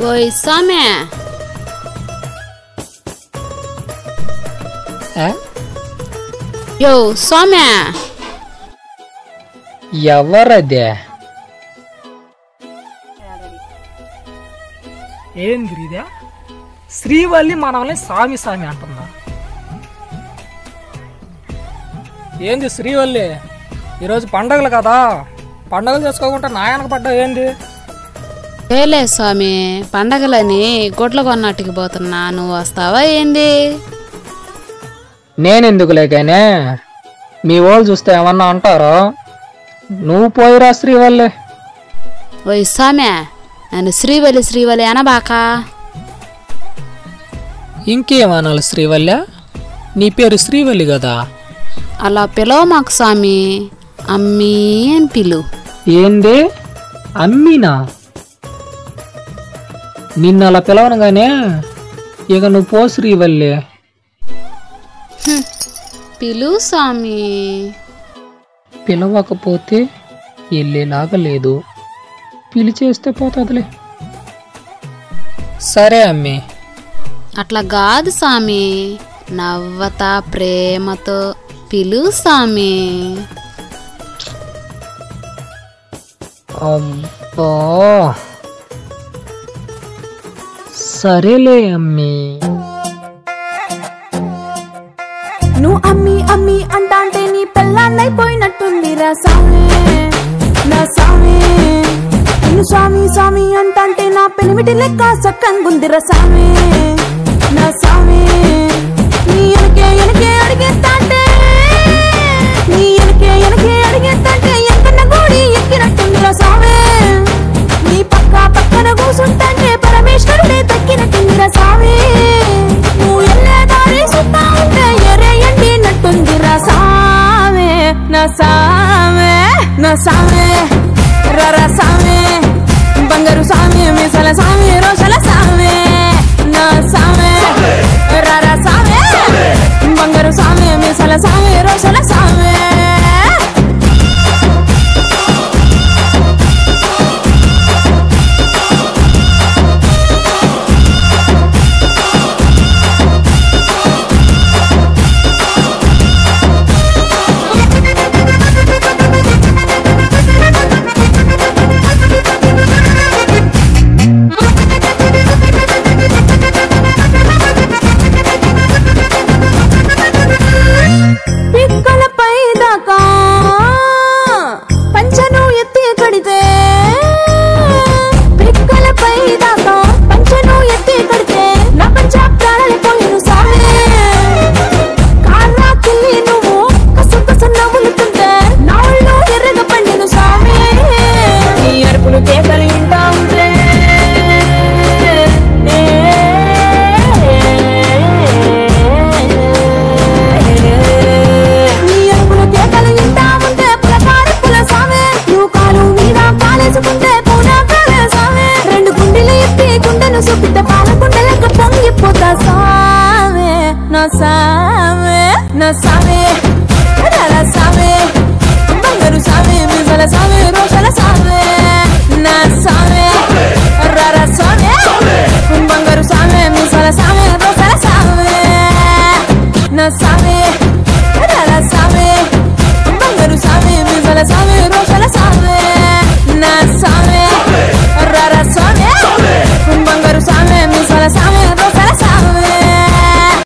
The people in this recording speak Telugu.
ఓయ్ సామె ఆ? యో సామె ఎవరదే ఏంది ఇదే శ్రీవల్లి మనల్ని సామి సామి అంటున్నా ఏంది శ్రీవల్లి ఈరోజు పండగలు కదా పండగలు చేసుకోకుండా నాయనకు పడ్డా ఏంది ఏలే స్వామి పండగలని గుడ్ల కొన్నట్టుకి పోతున్నా నువ్వు వస్తావా ఏంది నేనెందుకు లేకనే మీ వాళ్ళు చూస్తే ఏమన్నా అంటారో నువ్వు పోయిరా శ్రీవల్లి ఓయ్ సామె నన్ను శ్రీవలి శ్రీవలి అనబాక ఇంకేమనాలి శ్రీవల్య నీ పేరు శ్రీవల్లి కదా అలా పిలవ మాకు స్వామి అమ్మీ అని పిలు ఏంది అమ్మీనా నిన్ను అలా పిలవనగానే ఇక నువ్వు పో శ్రీవల్లి పిలు స్వామి పిలవకపోతే వెళ్ళేలాగా లేదు పిలిచేస్తే పోతుందిలే సరే అమ్మి అట్లా కాదు స్వామి నవ్వత ప్రేమతో పిలు స్వామి అబ్బా సరేలే అమ్మి నువ్వు అమ్మి అమ్మి అంటాంటే నీ పెళ్ళాన్నైపోయినట్టుంది రా సామి నా సామి నిన్ను స్వామి స్వామి అంటాంటే నా పెనిమిటి లెక్క సక్కంగుంది రా సామి నా సామి నీ ఎనకే ఎనకే అడిగేస్తాంటే నీ ఎనకే ఎనకే అడిగేస్తాంటే ఎక్కన్న గోడి ఎక్కినట్టుంది రా సామి నీ పక్క పక్కన కూసుంటాంటే పరమేశ్వరుడే తక్కినట్టుంది రా సామి నువ్వు ఎల్లే దారి సుత్తా ఉంటే ఎరే ఎండినట్టుంది రా సామే నా సామే నా సామే రర సామే బంగారు సామి మిసల సామి రోషల సామే నా సామే రర సామే బంగారు సామి మిసల సామి రోషల సామే పిక్కలపై దాకా పంచను ఎత్తి కడితే పిక్కలపై దాకా పంచను ఎత్తి కడితే నా పంచ ప్రాణాలు పోయిను సామే కాళ్ళకెళ్ళి నువ్వు కసు కసు నవ్వులుతుంటే నా ఒళ్ళు ఎర్రగా పండిను సామే నీ అరుపులు కేకలు ఇంటా ఉంటే నీ అరుపులు కేకలు ఇంటా ఉంటే పులకారి పుల సామే నువ్వు కాలు మీద కాలేసుకుంటే పూనా కాలే సామే రెండు గుండెలు ఎత్తి గుండెను చూపితే పాల గుండెలకు పొంగిపోతా సామే నా సామే నా సా